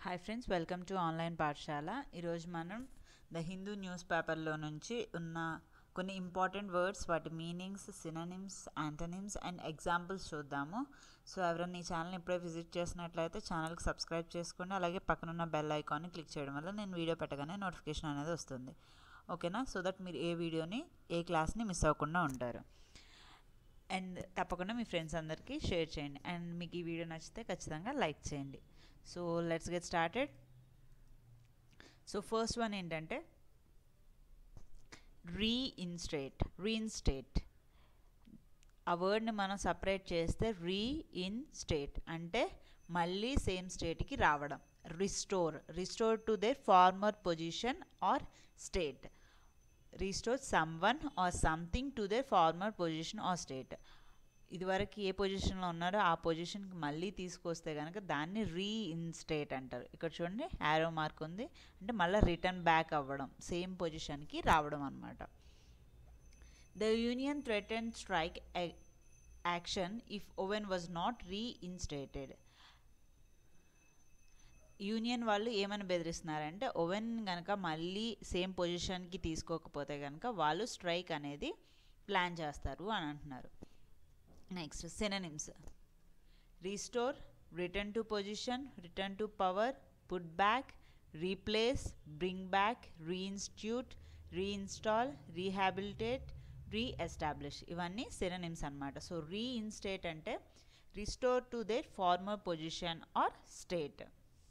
hi friends welcome to online Pathashala ఈరోజు మనం the Hindu news పేపర్లో నుంచి ఉన్న కొన్ని ఇంపార్టెంట్ వర్డ్స్ వాటి meanings synonyms antonyms and examples చూద్దాము సో ఎవరైనా ఈ ఛానల్ ఇప్పుడే విజిట్ చేసినట్లయితే ఛానల్కి సబ్స్క్రైబ్ చేసుకోండి అలాగే పక్కనున్న బెల్ ఐకాన్ని క్లిక్ చేయడం వల్ల నేను వీడియో పెట్టగానే నోటిఫికేషన్ అనేది వస్తుంది ఓకేనా సో దట్ మీరు ఏ వీడియోని ఏ క్లాస్ని మిస్ అవ్వకుండా ఉంటారు అండ్ తప్పకుండా మీ ఫ్రెండ్స్ అందరికీ షేర్ చేయండి అండ్ మీకు ఈ వీడియో నచ్చితే ఖచ్చితంగా లైక్ చేయండి so let's get started so first one ఏంటంటే రీఇన్స్టేట్ రీఇన్స్టేట్ ఆ వర్డ్ని మనం సపరేట్ చేస్తే రీఇన్స్టేట్ అంటే మళ్ళీ సేమ్ స్టేట్కి రావడం restore restore to their former position or state restore someone or something to their former position or state ఇదివరకు ఏ పొజిషన్లో ఉన్నారో ఆ పొజిషన్కి మళ్ళీ తీసుకొస్తే కనుక దాన్ని రీఇన్స్టేట్ అంటారు ఇక్కడ చూడండి యారో మార్క్ ఉంది అంటే మళ్ళీ రిటర్న్ బ్యాక్ అవ్వడం సేమ్ పొజిషన్కి రావడం అనమాట the union threaten strike action if Owen was not reinstated union వాళ్ళు ఏమని బెదిరిస్తున్నారంటే ఓవెన్ కనుక మళ్ళీ సేమ్ పొజిషన్కి తీసుకోకపోతే కనుక వాళ్ళు స్ట్రైక్ అనేది ప్లాన్ చేస్తారు అని అంటున్నారు next synonyms restore return to position return to power put back replace bring back reinstitute reinstall rehabilitate reestablish ఇవన్నీ సిననిమ్స్ అనమాట సో రీఇన్స్టేట్ అంటే restore to their former position or state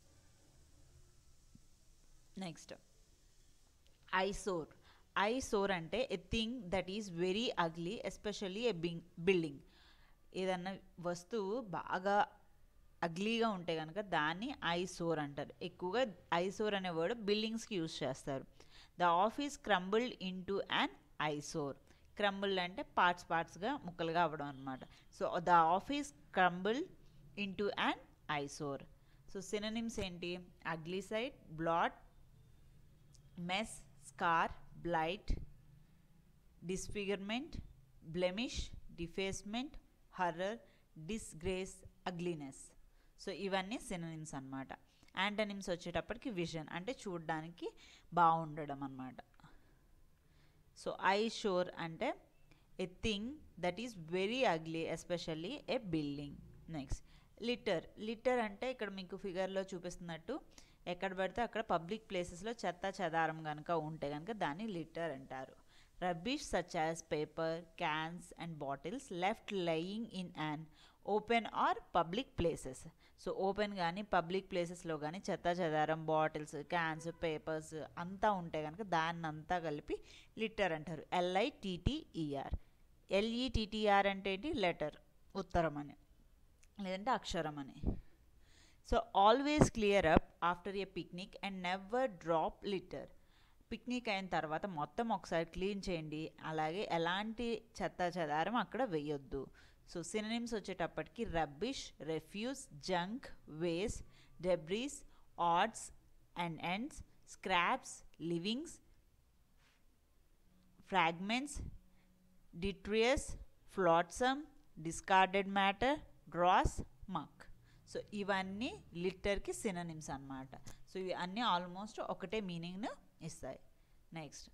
next eyesore eyesore అంటే a thing that is very ugly especially a bing building ఏదన్నా వస్తువు బాగా అగ్లీగా ఉంటే కనుక దాన్ని ఐసోర్ అంటారు ఎక్కువగా ఐసోర్ అనే వర్డ్ బిల్డింగ్స్కి యూజ్ చేస్తారు the office crumbled into an eyesore crumbled అంటే పార్ట్స్ పార్ట్స్గా ముక్కలుగా అవ్వడం అనమాట so the office crumbled into an eyesore so synonyms ఏంటి ugly sight blot mess scar blight disfigurement blemish defacement horror disgrace ugliness so ఇవన్నీ synonyms అనమాట antonyms వచ్చేటప్పటికి vision అంటే చూడడానికి బాగుండడం అనమాట సో ఐ షోర్ అంటే a thing that is very ugly especially a building next litter litter అంటే ఇక్కడ మీకు ఫిగర్లో చూపిస్తున్నట్టు ఎక్కడ పడితే అక్కడ పబ్లిక్ ప్లేసెస్లో చెత్త చెదారం కనుక ఉంటే కనుక దాన్ని లిటర్ అంటారు rubbish such as paper cans and bottles left lying in an open or public places so open కానీ పబ్లిక్ ప్లేసెస్లో కానీ చెత్త చెదారం బాటిల్స్ క్యాన్స్ పేపర్స్ అంతా ఉంటే కనుక దాన్ని అంతా కలిపి లిటర్ అంటారు ఎల్ఐటిటిఈఆర్ ఎల్ఈటిటిఆర్ అంటే ఏంటి లెటర్ ఉత్తరం అని లేదంటే అక్షరం అని so always clear up after a picnic and never drop litter picnic అయిన తర్వాత మొత్తం ఒకసారి క్లీన్ చేయండి అలాగే ఎలాంటి చెత్త చెదారం అక్కడ వేయొద్దు సో సినిమ్స్ వచ్చేటప్పటికి rubbish refuse junk waste debris odds and ends scraps leavings fragments detritus flotsam discarded matter dross muck so ఇవన్నీ లిటర్కి సిననిమ్స్ అనమాట సో ఇవి అన్నీ ఆల్మోస్ట్ ఒకటే మీనింగ్ను ఇస్తాయి నెక్స్ట్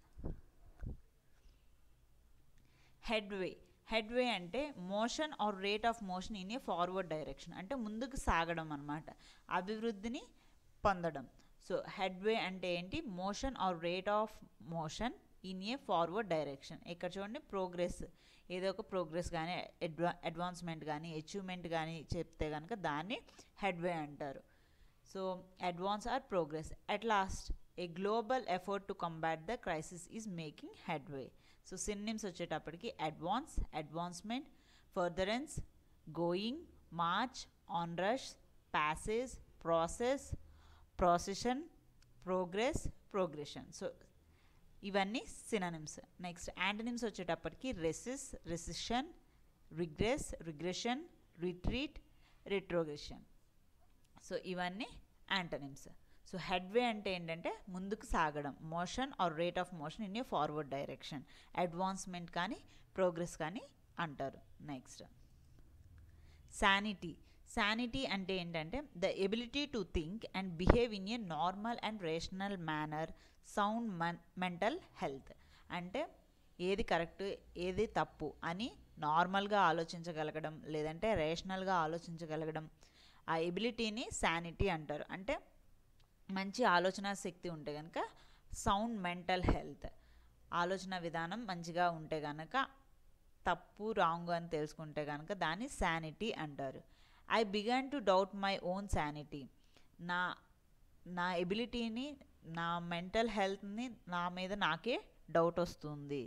హెడ్వే హెడ్వే అంటే motion or rate of motion in a forward direction అంటే ముందుకు సాగడం అనమాట అభివృద్ధిని పొందడం సో హెడ్వే అంటే ఏంటి motion or rate of motion in a forward direction ఇక్కడ చూడండి ప్రోగ్రెస్ ఏదో ఒక ప్రోగ్రెస్ కానీ అడ్వా అడ్వాన్స్మెంట్ కానీ అచీవ్మెంట్ కానీ చెప్తే కనుక దాన్ని హెడ్వే అంటారు so advance or progress at last a global effort to combat the crisis is making headway so synonyms వచ్చేటప్పటికి advance advancement furtherance going march on rush passage process procession progress progression so ఇవన్నీ synonyms next antonyms వచ్చేటప్పటికి recess recession regress regression retreat retrogression so ఇవన్నీ antonyms so headway అంటే ఏంటంటే ముందుకు సాగడం motion or rate of motion in a forward direction advancement కానీ progress కానీ అంటారు నెక్స్ట్ శానిటీ శానిటీ అంటే ఏంటంటే the ability to think and behave in a normal and rational manner sound mental health అంటే ఏది కరెక్ట్ ఏది తప్పు అని నార్మల్గా ఆలోచించగలగడం లేదంటే రేషనల్గా ఆలోచించగలగడం ఆ ఎబిలిటీని శానిటీ అంటారు అంటే మంచి ఆలోచన శక్తి ఉంటే కనుక సౌండ్ మెంటల్ హెల్త్ ఆలోచన విధానం మంచిగా ఉంటే కనుక తప్పు రాంగ్ అని తెలుసుకుంటే కనుక దాన్ని శానిటీ అంటారు I began to doubt my own sanity నా నా ఎబిలిటీని నా మెంటల్ హెల్త్ని నా మీద నాకే డౌట్ వస్తుంది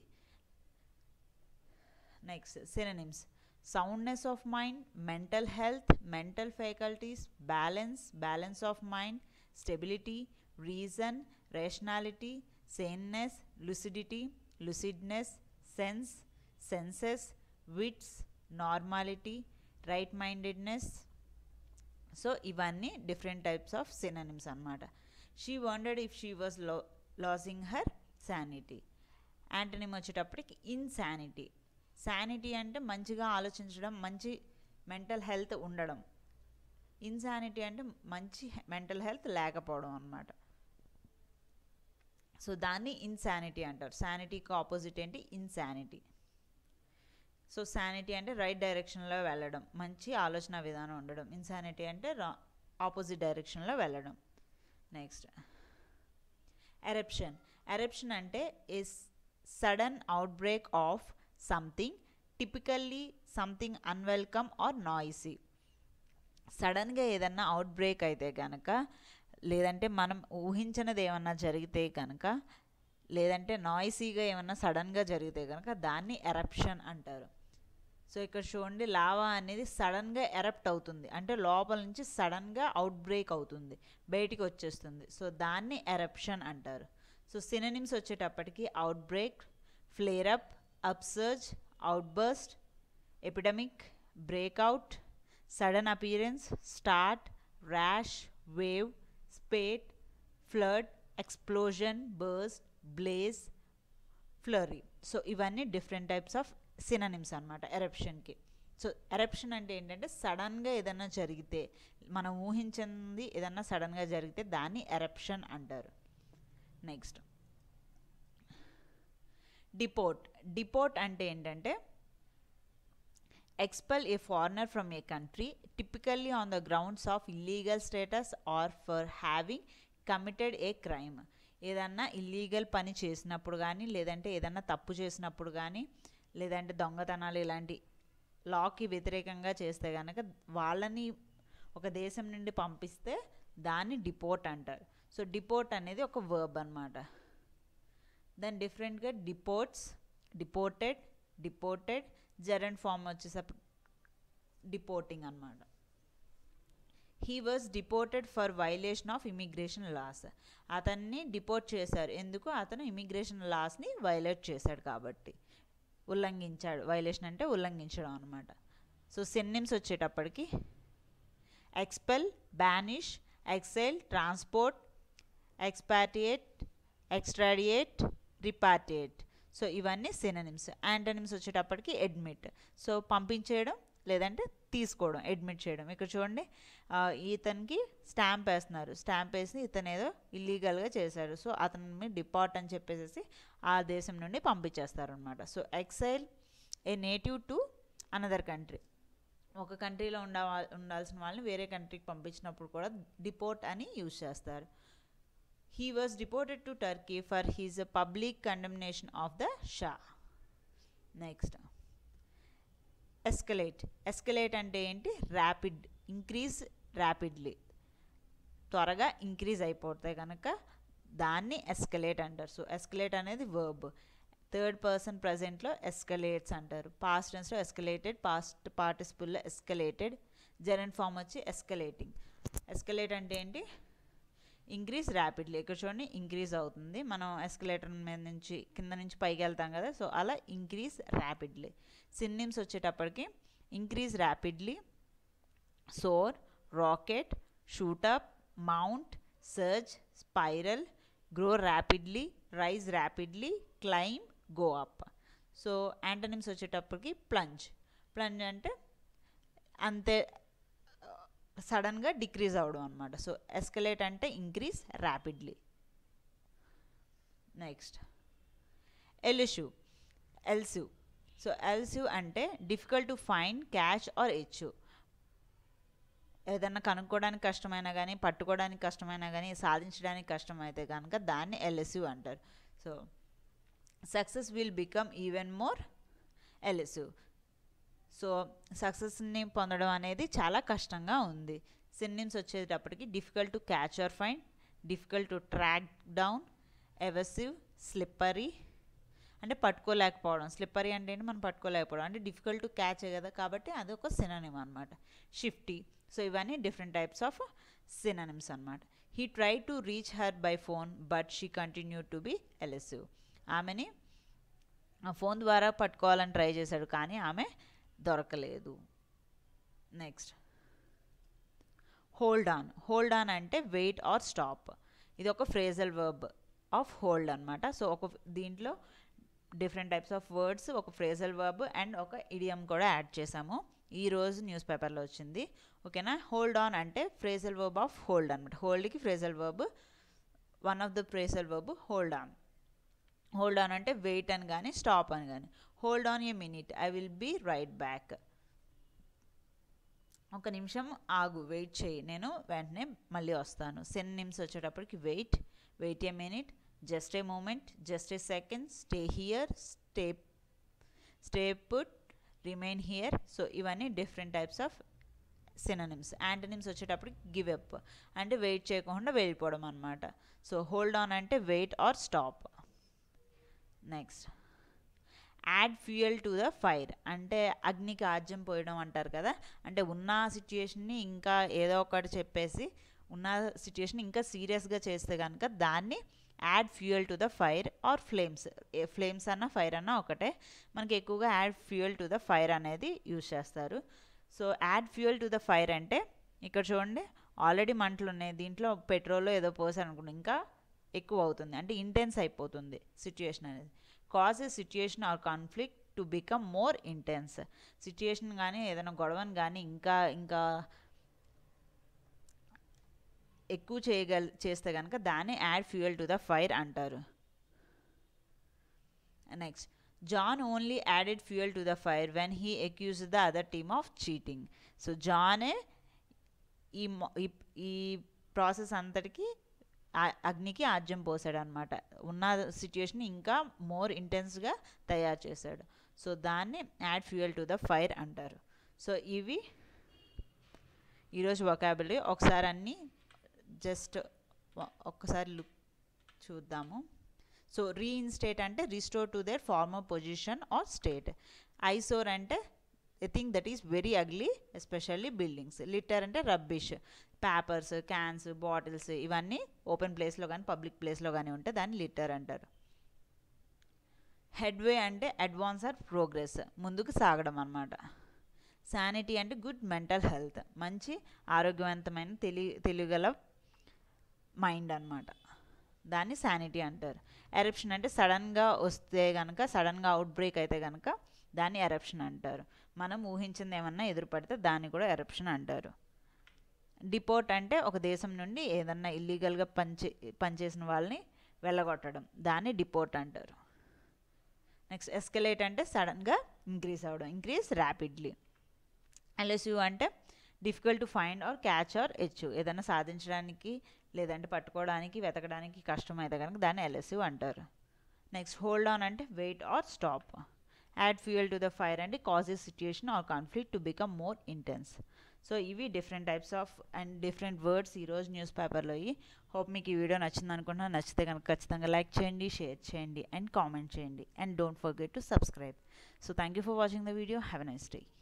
next synonyms soundness of mind mental health mental faculties balance balance of mind stability reason rationality saneness lucidity lucidness sense senses wits normality right mindedness so ఇవన్నీ different types of synonyms అనమాట she wondered if she was lo losing her sanity antonym వచ్చేటప్పటికి insanity sanity అంటే మంచిగా ఆలోచించడం మంచి mental health ఉండడం insanity అంటే మంచి మెంటల్ హెల్త్ లేకపోవడం అనమాట సో దాన్ని ఇన్సానిటీ అంటారు శానిటీకి ఆపోజిట్ ఏంటి ఇన్సానిటీ సో శానిటీ అంటే రైట్ డైరెక్షన్లో వెళ్ళడం మంచి ఆలోచన విధానం ఉండడం ఇన్సానిటీ అంటే రా ఆపోజిట్ డైరెక్షన్లో వెళ్ళడం నెక్స్ట్ ఎరప్షన్ ఎరప్షన్ అంటే is sudden outbreak of something typically something unwelcome or noisy సడన్గా ఏదన్నా అవుట్ బ్రేక్ అయితే కనుక లేదంటే మనం ఊహించినది ఏమన్నా జరిగితే కనుక లేదంటే నాయిసీగా ఏమన్నా సడన్గా జరిగితే కనుక దాన్ని ఎరప్షన్ అంటారు సో ఇక్కడ చూడండి లావా అనేది సడన్గా ఎరప్ట్ అవుతుంది అంటే లోపల నుంచి సడన్గా అవుట్ బ్రేక్ అవుతుంది బయటికి వచ్చేస్తుంది సో దాన్ని ఎరప్షన్ అంటారు సో సిననిమ్స్ వచ్చేటప్పటికి outbreak flare up upsurge outburst epidemic breakout sudden appearance start rash wave spate flood explosion burst blaze flurry so ఇవన్నీ డిఫరెంట్ టైప్స్ ఆఫ్ సిననిమ్స్ అనమాట ఎరప్షన్కి సో ఎరప్షన్ అంటే ఏంటంటే సడన్గా ఏదన్నా జరిగితే మనం ఊహించింది ఏదన్నా సడన్గా జరిగితే దాన్ని ఎరప్షన్ అంటారు నెక్స్ట్ డిపోర్ట్ డిపోర్ట్ అంటే ఏంటంటే expel a foreigner from a country typically on the grounds of illegal status or for having committed a crime ఏదన్నా ఇల్లీగల్ పని చేసినప్పుడు కానీ లేదంటే ఏదన్నా తప్పు చేసినప్పుడు కానీ లేదంటే దొంగతనాలు ఇలాంటి లాకి వ్యతిరేకంగా చేస్తే కనుక వాళ్ళని ఒక దేశం నుండి పంపిస్తే దాన్ని డిపోర్ట్ అంటారు సో డిపోర్ట్ అనేది ఒక వర్బ్ అనమాట దాని డిఫరెంట్గా deports deported deported gerund form వచ్చేసరికి డిపోర్టింగ్ అనమాట he was deported for violation of immigration laws అతన్ని డిపోర్ట్ చేశారు ఎందుకు అతను ఇమిగ్రేషన్ లాస్ని వైలేట్ చేశాడు కాబట్టి ఉల్లంఘించాడు వైలేషన్ అంటే ఉల్లంఘించడం అనమాట సో సిన్నిమ్స్ వచ్చేటప్పటికి expel banish exile transport expatriate extradite repatriate so ఇవన్నీ సిననిమ్స్ యాంటనిమ్స్ వచ్చేటప్పటికి అడ్మిట్ సో పంపించేయడం లేదంటే తీసుకోవడం అడ్మిట్ చేయడం ఇక్కడ చూడండి ఆ, ఇతనికి స్టాంప్ వేస్తున్నారు స్టాంప్ వేసి ఇతను ఏదో ఇల్లీగల్గా చేశాడు సో అతన్ని డిపార్ట్ అని చెప్పేసి ఆ దేశం నుండి పంపించేస్తారు అనమాట so exile a native to another country ఒక కంట్రీలో ఉండ ఉండాల్సిన వాళ్ళని వేరే కంట్రీకి పంపించినప్పుడు కూడా డిపోర్ట్ అని యూజ్ చేస్తారు he was deported to Turkey for his public condemnation of the Shah next escalate escalate అంటే ఏంటి ర్యాపిడ్ ఇంక్రీజ్ ర్యాపిడ్లీ త్వరగా ఇంక్రీజ్ అయిపోతాయి కనుక దాన్ని ఎస్కలేట్ అంటారు సో ఎస్కలేట్ అనేది వర్బ్ థర్డ్ పర్సన్ ప్రజెంట్లో ఎస్కలేట్స్ అంటారు పాస్ట్ టెన్స్లో ఎస్కలేటెడ్ పాస్ట్ పార్టిసిపుల్లో ఎస్కలేటెడ్ జెరెంట్ ఫామ్ వచ్చి ఎస్కలేటింగ్ ఎస్కలేట్ అంటే ఏంటి ఇంక్రీజ్ ర్యాపిడ్లీ ఇక్కడ చూడండి ఇంక్రీజ్ అవుతుంది మనం ఎస్కలేటర్ మీద నుంచి కింద నుంచి పైకి వెళ్తాం కదా సో అలా ఇంక్రీజ్ ర్యాపిడ్లీ సిన్నిమ్స్ వచ్చేటప్పటికి increase rapidly soar rocket shoot up mount surge spiral grow rapidly rise rapidly climb go up so antonyms వచ్చేటప్పటికి ప్లంజ్ ప్లంజ్ అంటే అంతే సడన్గా డిక్రీజ్ అవ్వడం అనమాట సో ఎస్కలేట్ అంటే increase rapidly next elusive elusive so elusive అంటే difficult to find catch or హెచ్ ఏదన్నా కనుక్కోవడానికి కష్టమైనా కానీ పట్టుకోవడానికి కష్టమైనా కానీ సాధించడానికి కష్టమైతే కనుక దాన్ని ఎల్ఎస్యు అంటారు so success will become even more elusive so సక్సెస్ని పొందడం అనేది చాలా కష్టంగా ఉంది సిన్నిమ్స్ వచ్చేటప్పటికి difficult to catch or find difficult to track down evasive slippery అంటే పట్టుకోలేకపోవడం స్లిప్పరీ అంటే ఏంటి మనం పట్టుకోలేకపోవడం అంటే డిఫికల్ట్ టు క్యాచ్ కదా కాబట్టి అది ఒక సిననిమ్ అనమాట షిఫ్టీ సో ఇవన్నీ డిఫరెంట్ టైప్స్ ఆఫ్ సిననిమ్స్ అనమాట he try to reach her by phone but she continue to be elusive ఆమెని ఫోన్ ద్వారా పట్టుకోవాలని ట్రై చేశాడు కానీ ఆమె దొరకలేదు next hold on hold on అంటే వెయిట్ ఆర్ స్టాప్ ఇది ఒక ఫ్రేజల్ వర్బ్ ఆఫ్ హోల్డ్ అనమాట సో ఒక దీంట్లో డిఫరెంట్ టైప్స్ ఆఫ్ వర్డ్స్ ఒక ఫ్రేజల్ వర్బ్ అండ్ ఒక ఇడియం కూడా యాడ్ చేసాము ఈ రోజు న్యూస్ పేపర్లో వచ్చింది ఓకేనా హోల్డ్ ఆన్ అంటే ఫ్రేజల్ వర్బ్ ఆఫ్ హోల్డ్ అనమాట హోల్డ్కి phrasal verb one of the phrasal verb hold on hold on అంటే వెయిట్ అని కానీ స్టాప్ అని కానీ hold on a minute I will be right back ఒక నిమిషం ఆగు వెయిట్ చేయి నేను వెంటనే మళ్ళీ వస్తాను సెన్ నిమ్స్ వచ్చేటప్పటికి wait wait a minute just a moment just a second stay here stay stay put remain here so ఇవన్నీ different types of synonyms antonyms వచ్చేటప్పటికి గివ్ అప్ అంటే వెయిట్ చేయకుండా వెళ్ళిపోవడం అనమాట సో హోల్డ్ ఆన్ అంటే wait or stop next add fuel to the fire అంటే అగ్నికి ఆజ్యం పోయడం అంటారు కదా అంటే ఉన్న సిచ్యుయేషన్ని ఇంకా ఏదో ఒకటి చెప్పేసి ఉన్న సిచ్యుయేషన్ ఇంకా సీరియస్గా చేస్తే కనుక దాన్ని add fuel to the fire or flames flames అన్న ఫైర్ అన్న ఒకటే మనకి ఎక్కువగా add fuel to the fire అనేది యూజ్ చేస్తారు so add fuel to the fire అంటే ఇక్కడ చూడండి ఆల్రెడీ మంటలు ఉన్నాయి దీంట్లో పెట్రోల్ ఏదో పోసారు అనుకోండి ఇంకా ఎక్కువ అవుతుంది అంటే ఇంటెన్స్ అయిపోతుంది సిచ్యుయేషన్ అనేది cause a situation or conflict to become more intense situation కానీ ఏదైనా గొడవని కానీ ఇంకా ఇంకా ఎక్కువ చేయగల చేస్తే కనుక దాన్ని add fuel to the fire అంటారు next John only added fuel to the fire when he accuse the other team of cheating so జానే ఈ ఈ ప్రాసెస్ అంతటికి అగ్నికి ఆజ్యం పోసాడు అనమాట ఉన్న సిచ్యుయేషన్ ఇంకా మోర్ ఇంటెన్స్గా తయారు చేశాడు సో దాన్ని add fuel to the fire అంటారు సో ఇవి ఈరోజు వొకాబులరీ ఒకసారి అన్నీ జస్ట్ ఒక్కసారి లుక్ చూద్దాము సో రీఇన్స్టేట్ అంటే restore to their former position or state eyesore అంటే a thing that is very ugly especially buildings litter అంటే రబ్బిష్ పేపర్స్ క్యాన్స్ బాటిల్స్ ఇవన్నీ ఓపెన్ ప్లేస్లో కానీ పబ్లిక్ ప్లేస్లో కానీ ఉంటే దాన్ని లిటర్ అంటారు హెడ్వే అంటే అడ్వాన్స్ ఆర్ ప్రోగ్రెస్ ముందుకు సాగడం అనమాట శానిటీ అంటే గుడ్ మెంటల్ హెల్త్ మంచి ఆరోగ్యవంతమైన తెలి తెలియగల మైండ్ అనమాట దాన్ని శానిటీ అంటారు ఎరప్షన్ అంటే సడన్గా వస్తే కనుక సడన్గా అవుట్ బ్రేక్ అయితే కనుక దాన్ని ఎరప్షన్ అంటారు మనం ఊహించింది ఏమన్నా ఎదురుపడితే దాన్ని కూడా ఎరప్షన్ అంటారు డిపోర్ట్ అంటే ఒక దేశం నుండి ఏదన్నా ఇల్లీగల్గా పనిచే పనిచేసిన వాళ్ళని వెళ్ళగొట్టడం దాన్ని డిపోర్ట్ అంటారు నెక్స్ట్ ఎస్కలేట్ అంటే సడన్గా ఇంక్రీజ్ అవ్వడం ఇంక్రీజ్ ర్యాపిడ్లీ ఎల్ఎస్యూ అంటే difficult to find or catch or హెచ్ ఏదైనా సాధించడానికి లేదంటే పట్టుకోవడానికి వెతకడానికి కష్టమైతే కనుక దాన్ని ఎల్ఎస్యూ అంటారు నెక్స్ట్ హోల్డ్ ఆన్ అంటే wait or stop add fuel to the fire అంటే causes situation or conflict to become more intense so ఇవి different types of and different words ఈరోజు న్యూస్ పేపర్లో ఈ హోప్ మీకు ఈ వీడియో నచ్చింది అనుకుంటున్నా నచ్చితే కనుక ఖచ్చితంగా లైక్ చేయండి షేర్ చేయండి అండ్ కామెంట్ చేయండి and don't forget to subscribe so thank you for watching the video have a nice day